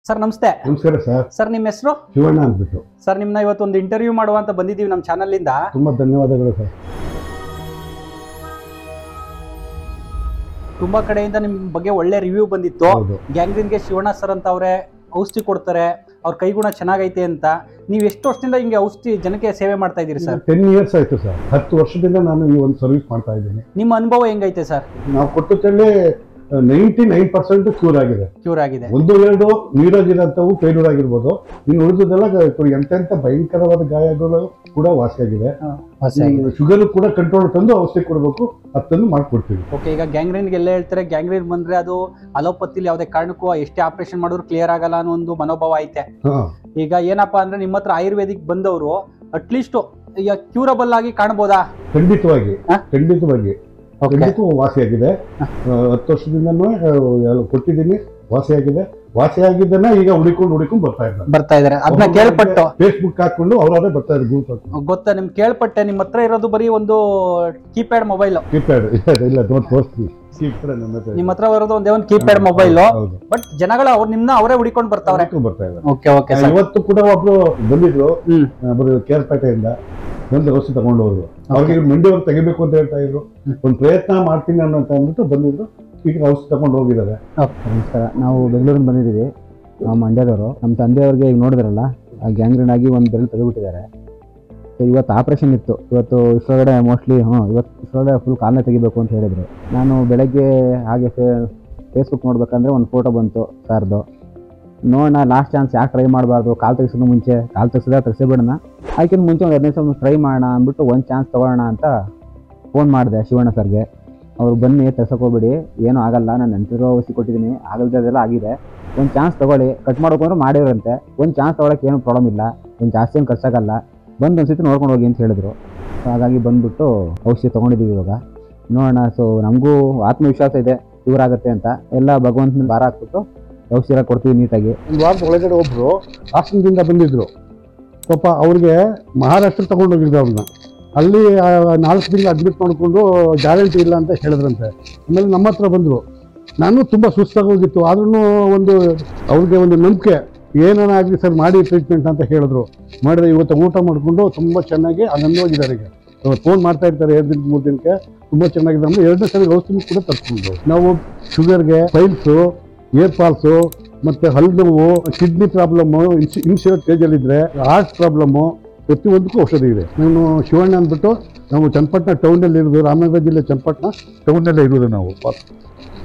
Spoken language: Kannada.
ಸರ್ ನಮಸ್ತೆ ನಮಸ್ಕಾರ ಸರ್ ಸರ್ ನಿಮ್ಮ ಹೆಸರು ಶಿವಣ್ಣ ಅಂದ್ಬಿಟ್ಟು ಸರ್ ನಿಮ್ಮನ್ನ ಇವತ್ತೊಂದು ಇಂಟರ್ವ್ಯೂ ಮಾಡುವ ಅಂತ ಬಂದಿದ್ದೀವಿ ನಮ್ಮ ಚಾನಲಿಂದ ತುಂಬಾ ಧನ್ಯವಾದಗಳು ಸರ್ ತುಂಬಾ ಕಡೆಯಿಂದ ನಿಮ್ಮ ಬಗ್ಗೆ ಒಳ್ಳೆ ರಿವ್ಯೂ ಬಂದಿತ್ತು ಹೌದು ಗ್ಯಾಂಗ್ರೀನ್ಗೆ ಶಿವಣ್ಣ ಸರ್ ಅಂತ ಅವರೇ ಔಷಧಿ ಕೊಡ್ತಾರೆ ಅವ್ರ ಕೈಗುಣ ಚೆನ್ನಾಗೈತೆ ಅಂತ ನೀವು ಎಷ್ಟು ವರ್ಷದಿಂದ ಹಿಂಗೆ ಔಷಧಿ ಜನಕ್ಕೆ ಸೇವೆ ಮಾಡ್ತಾ ಇದ್ದೀರಿ ಸರ್ ಟೆನ್ ಇಯರ್ಸ್ ಆಯ್ತು ಸರ್ ಹತ್ತು ವರ್ಷದಿಂದ ನಾನು ಈ ಒಂದು ಸರ್ವಿಸ್ ಮಾಡ್ತಾ ಇದ್ದೀನಿ ನಿಮ್ಮ ಅನುಭವ ಹೆಂಗೈತೆ ಸರ್ ನಾವು ಕೊಟ್ಟಲ್ಲಿ ನೈಂಟಿ ನೈನ್ ಪರ್ಸೆಂಟ್ ಕ್ಯೂರ್ ಆಗಿದೆ ಕ್ಯೂರ್ ಆಗಿದೆ ಒಂದು ಎರಡು ನೀರಾಗಿರೋಂಥವು ಫೇಲ್ಯೂರ್ ಆಗಿರ್ಬೋದು ಇನ್ನು ಉಳಿದದೆಲ್ಲ ಗ- ಎಂತೆಂಥ ಭಯಂಕರವಾದ ಗಾಯಗಳು ಕೂಡ ವಾಸಿಯಾಗಿದೆ ಶುಗರ್ ಕೂಡ ಕಂಟ್ರೋಲ್ ತಂದು ಔಷಧಿ ಕೊಡಬೇಕು ಅದನ್ನು ಮಾಡ್ಕೊಡ್ತೀವಿ ಓಕೆ ಈಗ ಗ್ಯಾಂಗ್ರೀನ್ಗೆ ಎಲ್ಲ ಹೇಳ್ತಾರೆ ಗ್ಯಾಂಗ್ರೀನ್ ಬಂದ್ರೆ ಅದು ಅಲೋಪತಿಲಿ ಯಾವುದೇ ಕಾರಣಕ್ಕೂ ಎಷ್ಟೇ ಆಪರೇಷನ್ ಮಾಡಿದ್ರು ಕ್ಲಿಯರ್ ಆಗಲ್ಲ ಅನ್ನೋ ಒಂದು ಮನೋಭಾವ ಐತೆ ಹಾ ಈಗ ಏನಪ್ಪಾ ಅಂದ್ರೆ ನಿಮ್ಮ ಹತ್ರ ಆಯುರ್ವೇದಿಕ್ ಬಂದವರು ಅಟ್ಲೀಸ್ಟ್ ಈಗ ಕ್ಯೂರಬಲ್ ಆಗಿ ಕಾಣ್ಬೋದಾ ಖಂಡಿತವಾಗಿ ಹಾ? ಖಂಡಿತವಾಗಿ ಓಕೆ ಖಂಡಿತ ವಾಸಿಯಾಗಿದೆ ಆ, ಹತ್ತು ವರ್ಷದಿಂದನೂ ಎಲ್ಲ ಕೊಟ್ಟಿದ್ದೀನಿ ವಾಸಿಯಾಗಿದೆ ವಾಸಿಯಾಗಿದ್ದನ್ನ ಈಗ ಹುಡುಕೊಂಡು ಹುಡುಕೊಂಡು ಬರ್ತಾ ಇದ್ದಾರೆ ಬರ್ತಾ ಇದಾರೆ ಅದನ್ನ ಕೇಳ್ಪಟ್ಟು ಫೇಸ್ಬುಕ್ ಹಾಕೊಂಡು ಅವರವರೇ ಬರ್ತಾ ಇದ್ದಾರೆ ಗ್ರೂಪ್ ಹಾಕೊಂಡು ಗೊತ್ತಾ ನಿಮ್ಗೆ ಕೇಳ್ಪಟ್ಟೆ ನಿಮ್ಮ ಹತ್ರ ಇರೋದು ಬರೀ ಒಂದು ಕೀಪ್ಯಾಡ್ ಮೊಬೈಲ್ ಕೀಪ್ಯಾಡ್ ಇಲ್ಲ ನೋಡಿ ತೋರಿಸ್ತೀವಿ ಕೀಪ್ಯಾಡ್ ನನ್ನ ಹತ್ರ ಇದೆ. ನಿಮ್ಮ ಹತ್ರ ಬರೋದು ಒಂದೇ ಒಂದು ಕೀಪ್ಯಾಡ್ ಮೊಬೈಲ್ ಹೌದು ಬಟ್ ಜನಗಳು ಅವ್ರು ನಿಮ್ನ ಅವರೇ ಹುಡಿಕೊಂಡು ಬರ್ತಾವ್ರೆ ಹುಡುಕೊಂಡು ಬರ್ತಾ ಇದ್ದಾರೆ ಓಕೆ ಓಕೆ ಆ, ಇವತ್ತು ಕೂಡ ಒಬ್ರು ಬಂದಿದ್ರು ಹ್ಮ್ ಒಬ್ರು ಕೇರ್ಪೇಟೆಯಿಂದ ಬಂದು ಔಷಧಿ ತಗೊಂಡು ಹೋದ್ರು ಅವ್ರಿಗೆ ಮಂಡಿಯವ್ರು ತೆಗಿಬೇಕು ಅಂತ ಹೇಳ್ತಾ ಇದ್ರು ಒಂದು ಪ್ರಯತ್ನ ಮಾಡ್ತೀನಿ ಅನ್ನೋ ಅಂತ ಅಂದ್ಬಿಟ್ಟು ಬಂದಿದ್ರು ಈಗ ಔಷಧಿ ತಗೊಂಡು ಹೋಗಿದ್ದಾರೆ ನಮಸ್ಕಾರ ನಾವು ಬೆಂಗಳೂರಿಂದ ಬಂದಿದ್ದೀವಿ ನಾವು ಮಂಡ್ಯದವರು ನಮ್ಮ ತಂದೆಯವ್ರಿಗೆ ಈಗ ನೋಡಿದ್ರಲ್ಲ ಆ ಗ್ಯಾಂಗ್ರೀನ್ ಆಗಿ ಒಂದು ಬೆರಳು ತೆಗೆದುಬಿಟ್ಟಿದ್ದಾರೆ ಸೊ ಇವತ್ತು ಆಪ್ರೇಷನ್ ಇತ್ತು ಇವತ್ತು ಇಷ್ಟೊಳಗಡೆ ಮೋಸ್ಟ್ಲಿ ಹ್ಞೂ ಇವತ್ತು ಇಷ್ಟೊಳಗಡೆ ಫುಲ್ ಕಾಲೇ ತೆಗಿಬೇಕು ಅಂತ ಹೇಳಿದರು ನಾನು ಬೆಳಗ್ಗೆ ಹಾಗೆ ಫೇ ಫೇಸ್ಬುಕ್ ನೋಡ್ಬೇಕಂದ್ರೆ ಒಂದು ಫೋಟೋ ಬಂತು ಸರ್ದು ನೋಡೋಣ ಲಾಸ್ಟ್ ಚಾನ್ಸ್ ಯಾಕೆ ಟ್ರೈ ಮಾಡಬಾರ್ದು ಕಾಲು ತೆಗ್ಸೋದು ಮುಂಚೆ ಕಾಲು ತೆಗ್ಸಿದ್ರೆ ತೆಗ್ಸಿಬಿಡೋಣ ಅದಕ್ಕಿಂತ ಮುಂಚೆ ಒಂದು ಹದಿನೈದು ಸಾವಿರ ಟ್ರೈ ಮಾಡೋಣ ಅಂದ್ಬಿಟ್ಟು ಒಂದು ಚಾನ್ಸ್ ತೊಗೊಳ್ಳೋಣ ಅಂತ ಫೋನ್ ಮಾಡಿದೆ ಶಿವಣ್ಣ ಸರ್ಗೆ ಅವ್ರು ಬನ್ನಿ ಹೋಗ್ಬೇಡಿ ಏನೂ ಆಗಲ್ಲ ನಾನು ನೆನಪಿರೋ ಔಷಧಿ ಕೊಟ್ಟಿದ್ದೀನಿ ಆಗಲ್ದದೆಲ್ಲ ಆಗಿದೆ ಒಂದು ಚಾನ್ಸ್ ತೊಗೊಳ್ಳಿ ಕಟ್ ಮಾಡೋಕೆ ಅಂದ್ರೆ ಮಾಡಿದ್ರಂತೆ ಒಂದು ಚಾನ್ಸ್ ತೊಗೊಳಕ್ಕೆ ಏನು ಪ್ರಾಬ್ಲಮ್ ಇಲ್ಲ ಏನು ಜಾಸ್ತಿ ಏನು ಖರ್ಚಾಗಲ್ಲ ಬಂದು ಒಂದು ಸತಿ ನೋಡ್ಕೊಂಡು ಹೋಗಿ ಅಂತ ಹೇಳಿದ್ರು ಸೊ ಹಾಗಾಗಿ ಬಂದುಬಿಟ್ಟು ಔಷಧಿ ತೊಗೊಂಡಿದ್ದೀವಿ ಇವಾಗ ನೋಡೋಣ ಸೊ ನಮಗೂ ಆತ್ಮವಿಶ್ವಾಸ ಇದೆ ಕ್ಯೂರ್ ಆಗುತ್ತೆ ಅಂತ ಎಲ್ಲ ಭಗವಂತನ ಭಾರ ಹಾಕ್ಬಿಟ್ಟು ಔಷಧಿ ಎಲ್ಲ ಕೊಡ್ತೀವಿ ನೀಟಾಗಿ ಒಂದು ವಾರದ ಒಳಗಡೆ ಒಬ್ರು ಹಾಸನದಿಂದ ಬಂದಿದ್ರು ಪಾಪ ಅವ್ರಿಗೆ ಮಹಾರಾಷ್ಟ್ರ ತಗೊಂಡು ಹೋಗಿದ್ರು ಅವ್ರನ್ನ ಅಲ್ಲಿ ಆ, ನಾಲ್ಕು ತಿಂಗಳು ಅಡ್ಮಿಟ್ ಮಾಡಿಕೊಂಡು ಗ್ಯಾರಂಟಿ ಇಲ್ಲ ಅಂತ ಹೇಳಿದ್ರಂತೆ ಆಮೇಲೆ ನಮ್ಮ ಹತ್ರ ಬಂದರು ನಾನು ತುಂಬ ಸುಸ್ತಾಗಿ ಹೋಗಿತ್ತು ಆದ್ರೂ ಒಂದು ಅವ್ರಿಗೆ ಒಂದು ನಂಬಿಕೆ ಏನಾನ ಆಗಲಿ ಸರ್ ಮಾಡಿ ಟ್ರೀಟ್ಮೆಂಟ್ ಅಂತ ಹೇಳಿದ್ರು ಮಾಡಿದ್ರೆ ಇವತ್ತು ಊಟ ಮಾಡಿಕೊಂಡು ತುಂಬ ಚೆನ್ನಾಗಿ ಆನಂದವಾಗಿದ್ದಾರೆ ಈಗ ಫೋನ್ ಮಾಡ್ತಾ ಇರ್ತಾರೆ ಎರಡು ದಿನಕ್ಕೆ ಮೂರು ದಿನಕ್ಕೆ ತುಂಬ ಚೆನ್ನಾಗಿದೆ ಅಂದ್ರೆ ಎರಡನೇ ಸಲ ಔಷಧಿ ಕೂಡ ತರ್ಕೊಂಡು ನಾವು ಶುಗರ್ಗೆ ಪೈಲ್ಸು ಏರ್ ಫಾಲ್ಸು ಮತ್ತೆ ಹಲ್ಲು ನೋವು ಕಿಡ್ನಿ ಪ್ರಾಬ್ಲಮ್ಮು ಇನ್ಶೂರ್ ಸ್ಟೇಜಲ್ಲಿದ್ದರೆ ಹಾರ್ಟ್ ಪ್ರಾಬ್ಲಮ್ಮು ಪ್ರತಿಯೊಂದಕ್ಕೂ ಔಷಧಿ ಇದೆ ನಾನು ಶಿವಣ್ಣ ಅಂದ್ಬಿಟ್ಟು ನಾವು ಚನ್ನಪಟ್ಟಣ ಟೌನಲ್ಲಿ ಇರೋದು ರಾಮನಗರ ಜಿಲ್ಲೆ ಚನ್ನಪಟ್ಟಣ ಟೌನಲ್ಲೇ ಇರೋದು ನಾವು